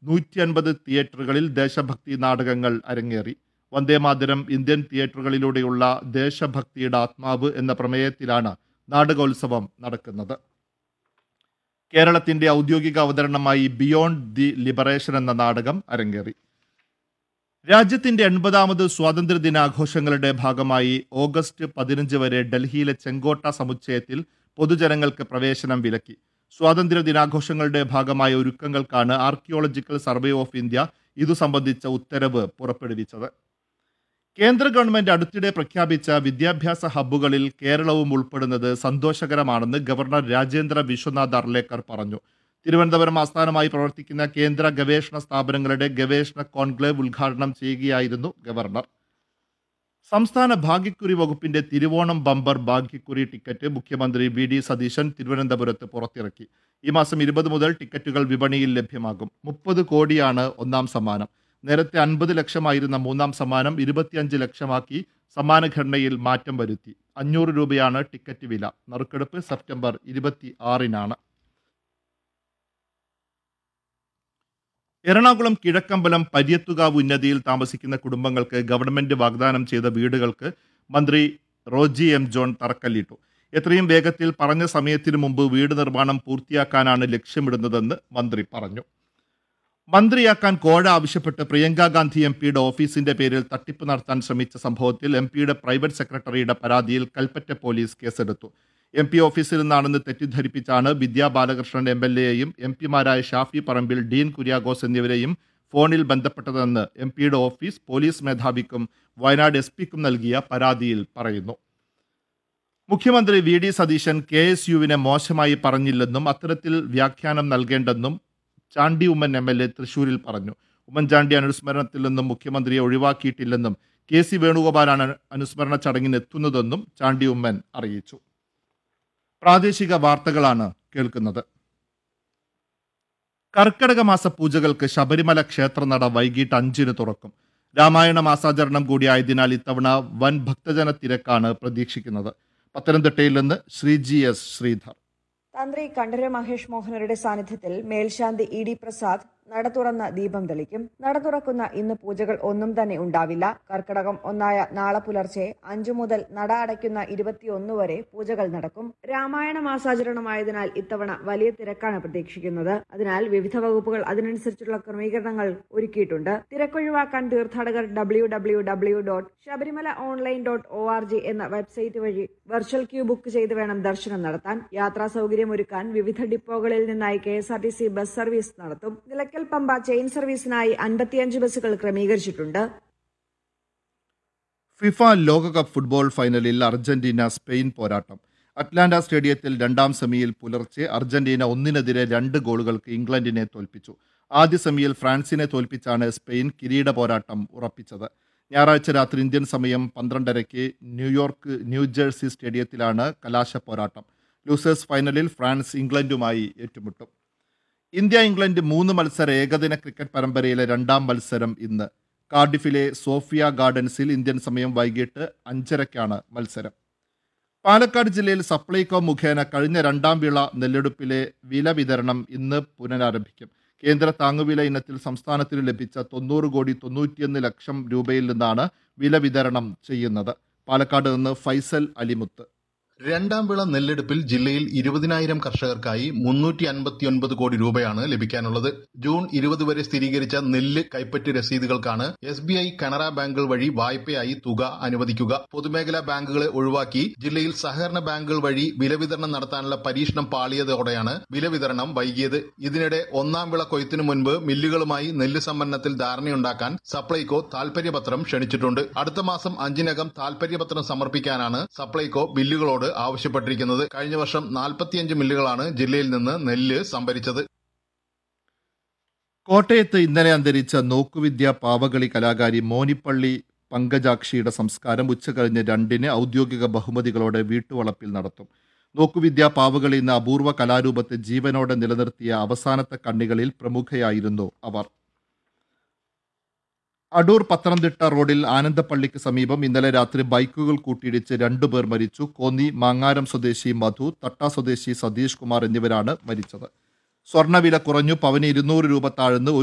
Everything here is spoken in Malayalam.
നൂറ്റി അൻപത് തിയേറ്ററുകളിൽ ദേശഭക്തി നാടകങ്ങൾ അരങ്ങേറി വന്ദേമാതരം ഇന്ത്യൻ തിയേറ്ററുകളിലൂടെയുള്ള ദേശഭക്തിയുടെ ആത്മാവ് എന്ന പ്രമേയത്തിലാണ് നാടകോത്സവം നടക്കുന്നത് കേരളത്തിന്റെ ഔദ്യോഗിക അവതരണമായി ബിയോണ്ട് ദി ലിബറേഷൻ എന്ന നാടകം അരങ്ങേറി രാജ്യത്തിന്റെ എൺപതാമത് സ്വാതന്ത്ര്യ ദിനാഘോഷങ്ങളുടെ ഭാഗമായി ഓഗസ്റ്റ് പതിനഞ്ച് വരെ ഡൽഹിയിലെ ചെങ്കോട്ട സമുച്ചയത്തിൽ പൊതുജനങ്ങൾക്ക് പ്രവേശനം വിലക്കി സ്വാതന്ത്ര്യ ദിനാഘോഷങ്ങളുടെ ഭാഗമായ ഒരുക്കങ്ങൾക്കാണ് ആർക്കിയോളജിക്കൽ സർവേ ഓഫ് ഇന്ത്യ ഇതു സംബന്ധിച്ച ഉത്തരവ് പുറപ്പെടുവിച്ചത് കേന്ദ്ര ഗവൺമെന്റ് അടുത്തിടെ പ്രഖ്യാപിച്ച വിദ്യാഭ്യാസ ഹബ്ബുകളിൽ കേരളവും ഉൾപ്പെടുന്നത് സന്തോഷകരമാണെന്ന് ഗവർണർ രാജേന്ദ്ര വിശ്വനാഥ് അർലേക്കർ പറഞ്ഞു തിരുവനന്തപുരം ആസ്ഥാനമായി പ്രവർത്തിക്കുന്ന കേന്ദ്ര ഗവേഷണ സ്ഥാപനങ്ങളുടെ ഗവേഷണ കോൺക്ലേവ് ഉദ്ഘാടനം ചെയ്യുകയായിരുന്നു ഗവർണർ സംസ്ഥാന ഭാഗ്യക്കുറി വകുപ്പിന്റെ തിരുവോണം ബമ്പർ ഭാഗ്യക്കുറി ടിക്കറ്റ് മുഖ്യമന്ത്രി വി ഡി സതീശൻ തിരുവനന്തപുരത്ത് പുറത്തിറക്കി ഈ മാസം ഇരുപത് മുതൽ ടിക്കറ്റുകൾ വിപണിയിൽ ലഭ്യമാകും മുപ്പത് കോടിയാണ് ഒന്നാം സമ്മാനം നേരത്തെ അൻപത് ലക്ഷമായിരുന്ന മൂന്നാം സമ്മാനം ഇരുപത്തിയഞ്ച് ലക്ഷമാക്കി സമ്മാനഘടനയിൽ മാറ്റം വരുത്തി അഞ്ഞൂറ് രൂപയാണ് ടിക്കറ്റ് വില നറുക്കെടുപ്പ് സെപ്റ്റംബർ ഇരുപത്തി ആറിനാണ് എറണാകുളം കിഴക്കമ്പലം പര്യത്തുകാവ് ഉന്നതിയിൽ താമസിക്കുന്ന കുടുംബങ്ങൾക്ക് ഗവൺമെന്റ് വാഗ്ദാനം ചെയ്ത വീടുകൾക്ക് മന്ത്രി റോജി എം ജോൺ തറക്കല്ലിട്ടു എത്രയും വേഗത്തിൽ പറഞ്ഞ സമയത്തിനു മുമ്പ് വീട് നിർമ്മാണം പൂർത്തിയാക്കാനാണ് ലക്ഷ്യമിടുന്നതെന്ന് മന്ത്രി പറഞ്ഞു മന്ത്രിയാക്കാൻ കോഴ ആവശ്യപ്പെട്ട് പ്രിയങ്ക ഗാന്ധി എം പിയുടെ ഓഫീസിന്റെ പേരിൽ തട്ടിപ്പ് നടത്താൻ ശ്രമിച്ച സംഭവത്തിൽ എം പിയുടെ പ്രൈവറ്റ് സെക്രട്ടറിയുടെ പരാതിയിൽ കൽപ്പറ്റ പോലീസ് കേസെടുത്തു എം പി ഓഫീസിൽ നിന്നാണെന്ന് തെറ്റിദ്ധരിപ്പിച്ചാണ് വിദ്യാ ബാലകൃഷ്ണൻ എം എൽ എയെയും എം പിമാരായ ഷാഫി പറമ്പിൽ ഡീൻ കുര്യാഗോസ് എന്നിവരെയും ഫോണിൽ ബന്ധപ്പെട്ടതെന്ന് എം പിയുടെ ഓഫീസ് പോലീസ് മേധാവിക്കും വയനാട് എസ് പിക്കും നൽകിയ പരാതിയിൽ പറയുന്നു മുഖ്യമന്ത്രി V D Satheesan K S യുവിനെ മോശമായി പറഞ്ഞില്ലെന്നും അത്തരത്തിൽ വ്യാഖ്യാനം നൽകേണ്ടെന്നും Chandy Oommen M L A തൃശൂരിൽ പറഞ്ഞു ഉമ്മൻചാണ്ടി അനുസ്മരണത്തിൽ നിന്നും മുഖ്യമന്ത്രിയെ ഒഴിവാക്കിയിട്ടില്ലെന്നും കെ സി വേണുഗോപാലാണ് അനുസ്മരണ ചടങ്ങിന് എത്തുന്നതെന്നും ചാണ്ടി ഉമ്മൻ അറിയിച്ചു പ്രാദേശിക വാർത്തകളാണ് കേൾക്കുന്നത് കർക്കടക മാസ പൂജകൾക്ക് ശബരിമല ക്ഷേത്രനട വൈകിട്ട് അഞ്ചിന് തുറക്കും രാമായണ മാസാചരണം കൂടിയായതിനാൽ ഇത്തവണ വൻ ഭക്തജന തിരക്കാണ് പ്രതീക്ഷിക്കുന്നത് പത്തനംതിട്ടയിൽ നിന്ന് ശ്രീജി എസ് ശ്രീധർ തന്ത്രി കണ്ഠര മഹേഷ് മോഹനരുടെ സാന്നിധ്യത്തിൽ മേൽശാന്തി ഇ ഡി പ്രസാദ് നട തുറന്ന് ദീപം തെളിക്കും നട തുറക്കുന്ന ഇന്ന് പൂജകൾ ഒന്നും തന്നെ ഉണ്ടാവില്ല കർക്കടകം ഒന്നായ നാളെ പുലർച്ചെ അഞ്ചു മുതൽ നട അടയ്ക്കുന്ന ഇരുപത്തിയൊന്ന് വരെ പൂജകൾ നടക്കും രാമായണ മാസാചരണമായതിനാൽ ഇത്തവണ വലിയ തിരക്കാണ് പ്രതീക്ഷിക്കുന്നത് അതിനാൽ വിവിധ വകുപ്പുകൾ അതിനനുസരിച്ചുള്ള ക്രമീകരണങ്ങൾ ഒരുക്കിയിട്ടുണ്ട് തിരക്കൊഴിവാക്കാൻ തീർത്ഥാടകർ W W W dot Sabarimala online dot O R G എന്ന വെബ്സൈറ്റ് വഴി വെർച്വൽ ക്യൂ ബുക്ക് ചെയ്ത് വേണം ദർശനം നടത്താൻ യാത്രാ സൗകര്യമൊരുക്കാൻ വിവിധ ഡിപ്പോകളിൽ നിന്നായി K S R T C bus service നടത്തും നിലയ്ക്കൽ പമ്പ ചെയിൻ സർവീസിനായി അൻപത്തിയഞ്ച് ബസ്സുകൾ ക്രമീകരിച്ചിട്ടുണ്ട് ഫിഫ ലോകകപ്പ് ഫുട്ബോൾ ഫൈനലിൽ അർജന്റീന സ്പെയിൻ പോരാട്ടം അറ്റ്ലാന്റ സ്റ്റേഡിയത്തിൽ രണ്ടാം സെമിയിൽ പുലർച്ചെ അർജന്റീന ഒന്നിനെതിരെ രണ്ട് ഗോളുകൾക്ക് ഇംഗ്ലണ്ടിനെ തോൽപ്പിച്ചു ആദ്യ സെമിയിൽ ഫ്രാൻസിനെ തോൽപ്പിച്ചാണ് സ്പെയിൻ കിരീട പോരാട്ടം ഉറപ്പിച്ചത് ഞായറാഴ്ച രാത്രി ഇന്ത്യൻ സമയം പന്ത്രണ്ടരയ്ക്ക് ന്യൂയോർക്ക് ന്യൂജേഴ്സി സ്റ്റേഡിയത്തിലാണ് കലാശ പോരാട്ടം ലൂസേഴ്സ് ഫൈനലിൽ ഫ്രാൻസ് ഇംഗ്ലണ്ടുമായി ഏറ്റുമുട്ടും ഇന്ത്യ ഇംഗ്ലണ്ട് മൂന്ന് മത്സര ഏകദിന ക്രിക്കറ്റ് പരമ്പരയിലെ രണ്ടാം മത്സരം ഇന്ന് കാർഡിഫിലെ സോഫിയ ഗാർഡൻസിൽ ഇന്ത്യൻ സമയം വൈകിട്ട് അഞ്ചരയ്ക്കാണ് മത്സരം പാലക്കാട് ജില്ലയിൽ സപ്ലൈകോ മുഖേന കഴിഞ്ഞ രണ്ടാം വിള നെല്ലെടുപ്പിലെ വില വിതരണം ഇന്ന് പുനരാരംഭിക്കും കേന്ദ്ര താങ്ങുവില ഇനത്തിൽ സംസ്ഥാനത്തിന് ലഭിച്ച തൊണ്ണൂറ് കോടി തൊണ്ണൂറ്റിയൊന്ന് ലക്ഷം രൂപയിൽ നിന്നാണ് വില വിതരണം ചെയ്യുന്നത് പാലക്കാട് നിന്ന് ഫൈസൽ അലിമുത്ത് രണ്ടാം വിള നെല്ലെടുപ്പിൽ ജില്ലയിൽ ഇരുപതിനായിരം കർഷകർക്കായി മുന്നൂറ്റി അൻപത്തിയൊൻപത് കോടി രൂപയാണ് ലഭിക്കാനുള്ളത് ജൂൺ ഇരുപത് വരെ സ്ഥിരീകരിച്ച നെല്ല് കൈപ്പറ്റ് രസീതുകൾക്കാണ് എസ് ബി ഐ കനറ ബാങ്കുകൾ വഴി വായ്പയായി തുക അനുവദിക്കുക പൊതുമേഖലാ ബാങ്കുകളെ ഒഴിവാക്കി ജില്ലയിൽ സഹകരണ ബാങ്കുകൾ വഴി വില വിതരണം നടത്താനുള്ള പരീക്ഷണം പാളിയതോടെയാണ് വില വിതരണം വൈകിയത് ഇതിനിടെ ഒന്നാം വിള കൊയ്ത്തിനു മുൻപ് മില്ലുകളുമായി നെല്ല് സംഭരണത്തിൽ ധാരണയുണ്ടാക്കാൻ സപ്ലൈകോ താൽപര്യപത്രം ക്ഷണിച്ചിട്ടുണ്ട് അടുത്ത മാസം അഞ്ചിനകം താൽപര്യപത്രം സമർപ്പിക്കാനാണ് സപ്ലൈകോ ബില്ലുകളോട് ആവശ്യപ്പെട്ടിരിക്കുന്നത് കഴിഞ്ഞ വർഷം നാൽപ്പത്തിയഞ്ച് മില്ലുകളാണ് ജില്ലയിൽ നിന്ന് നെല്ല് സംഭരിച്ചത് കോട്ടയത്ത് ഇന്നലെ അന്തരിച്ച നോക്കുവിദ്യ പാവകളി കലാകാരി മോനിപ്പള്ളി പങ്കജാക്ഷിയുടെ സംസ്കാരം ഉച്ചകഴിഞ്ഞ് രണ്ടിന് ഔദ്യോഗിക ബഹുമതികളോടെ വീട്ടുവളപ്പിൽ നടത്തും നോക്കുവിദ്യ പാവകളി എന്ന അപൂർവ കലാരൂപത്തെ ജീവനോടെ നിലനിർത്തിയ അവസാനത്തെ കണ്ണികളിൽ പ്രമുഖയായിരുന്നു അവർ അടൂർ പത്തനംതിട്ട റോഡിൽ ആനന്ദപ്പള്ളിക്ക് സമീപം ഇന്നലെ രാത്രി ബൈക്കുകൾ കൂട്ടിയിടിച്ച് രണ്ടുപേർ മരിച്ചു കോന്നി മാങ്ങാരം സ്വദേശി മധു തട്ട സ്വദേശി സതീഷ് കുമാർ എന്നിവരാണ് മരിച്ചത് സ്വർണ്ണവില കുറഞ്ഞു പവന് ഇരുന്നൂറ് രൂപ താഴ്ന്ന്